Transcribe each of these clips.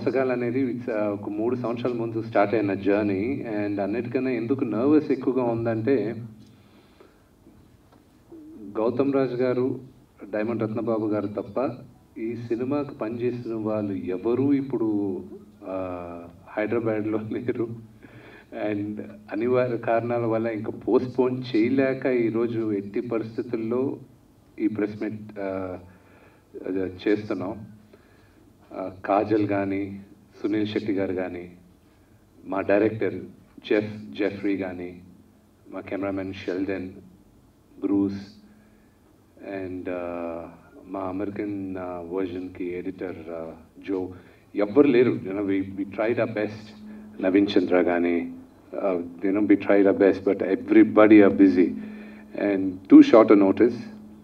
పుస్తకాలు అనేది it's, uh, ఒక మూడు సంవత్సరాల ముందు స్టార్ట్ అయిన జర్నీ అండ్ అన్నిటికన్నా ఎందుకు నర్వస్ ఎక్కువగా ఉందంటే గౌతమ్ రాజ్ గారు డైమండ్ రత్నబాబు గారు తప్ప ఈ సినిమాకి పనిచేసిన వాళ్ళు ఎవరూ ఇప్పుడు ఆ, హైదరాబాద్లో లేరు అండ్ అనివార్య కారణాల వల్ల ఇంకా పోస్ట్పోన్ చేయలేక ఈరోజు ఎట్టి పరిస్థితుల్లో ఈ ప్రెస్ మీట్ చేస్తున్నాం ఆ, కాజల్ కానీ సునీల్ శెట్టి గారు కానీ మా డైరెక్టర్ జెఫ్ జెఫ్రీ కానీ మా కెమెరామెన్ షెల్డన్ బ్రూస్ అండ్ మా అమెరికన్ వర్జన్కి ఎడిటర్ జో ఎవ్వరు లేరు you know we we tried a best Naveen Chandra కానీ you know we tried a best but everybody are busy and too short notice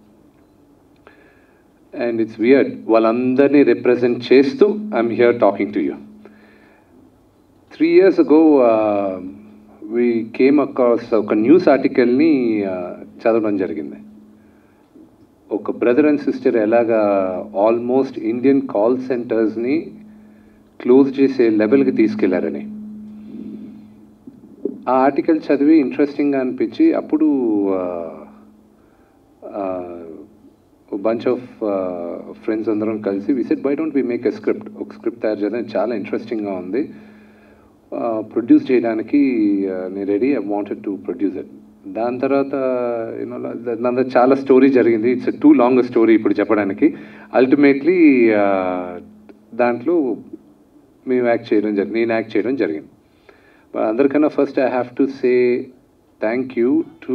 and it's weird వాళ్ళందరినీ represent చేస్తూ I'm here talking to you three years ago we came across ఒక news ఆర్టికల్ని చదవడం జరిగింది ఒక brother and sister ఎలాగా almost Indian call సెంటర్స్ని close చేసే లెవెల్కి తీసుకెళ్లారని ఆ ఆర్టికల్ చదివి ఇంట్రెస్టింగ్గా అనిపించి అప్పుడు బంచ్ ఆఫ్ ఫ్రెండ్స్ అందరం కలిసి visit by don't we make a script ఒక స్క్రిప్ట్ తయారు చేయడం చాలా ఇంట్రెస్టింగ్గా ఉంది ప్రొడ్యూస్ చేయడానికి uh, నేను ready I wanted to produce it దాని తర్వాత యూనో దాని చాలా స్టోరీ జరిగింది ఇట్స్ టూ లాంగ్ స్టోరీ ఇప్పుడు చెప్పడానికి అల్టిమేట్లీ దాంట్లో మేము యాక్ట్ చేయడం జరిగింది నేను యాక్ట్ చేయడం జరిగింది But అందరికన్నా first I have to say thank you to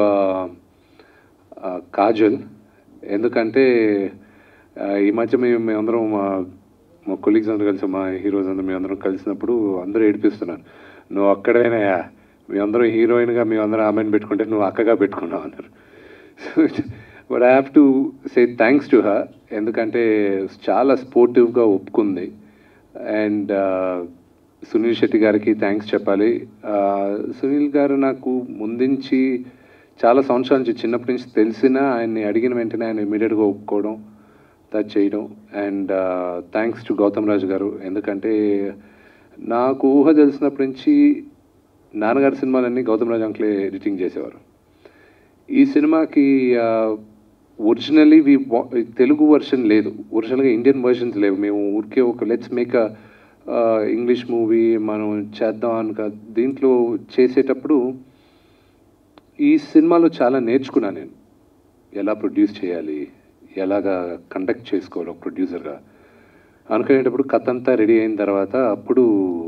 Kajal ఎందుకంటే ఆ, ఈ మధ్య మేము మేమందరం మా మా కొలీగ్స్ అందరూ కలిసి మా హీరోస్ అందరూ మేమందరం కలిసినప్పుడు అందరూ ఏడిపిస్తున్నారు నువ్వు అక్కడైనాయా మేమందరం హీరోయిన్గా మేమందరం ఆమెను పెట్టుకుంటే నువ్వు అక్కగా పెట్టుకున్నావు అన్నారు but I have to say thanks to her ఎందుకంటే చాలా స్పోర్టివ్గా ఒప్పుకుంది అండ్ సునీల్ శెట్టి గారికి థ్యాంక్స్ చెప్పాలి ఆ, సునీల్ గారు నాకు ముందుంచి చాలా సంవత్సరాల నుంచి చిన్నప్పటి నుంచి తెలిసినా ఆయన్ని అడిగిన వెంటనే ఆయన ఇమీడియట్గా ఒప్పుకోవడం టచ్ చేయడం and thanks to Gautham Raju garu ఎందుకంటే నాకు ఊహ తెలిసినప్పటి నుంచి నాన్నగారి సినిమాలన్నీ గౌతమ్ రాజు అంకులే ఎడిటింగ్ చేసేవారు ఈ సినిమాకి ఒరిజినల్లీ వి తెలుగు వర్షన్ లేదు ఒరిజినల్గా ఇండియన్ వర్షన్స్ లేవు మేము ఊరికే ఒక let's make a English movie మనం చేద్దాం అనుక దీంట్లో చేసేటప్పుడు ఈ సినిమాలో చాలా నేర్చుకున్నాను నేను ఎలా ప్రొడ్యూస్ చేయాలి ఎలాగా కండక్ట్ చేసుకోవాలి ఒక ప్రొడ్యూసర్గా అనుకునేటప్పుడు కథ అంతా రెడీ అయిన తర్వాత అప్పుడు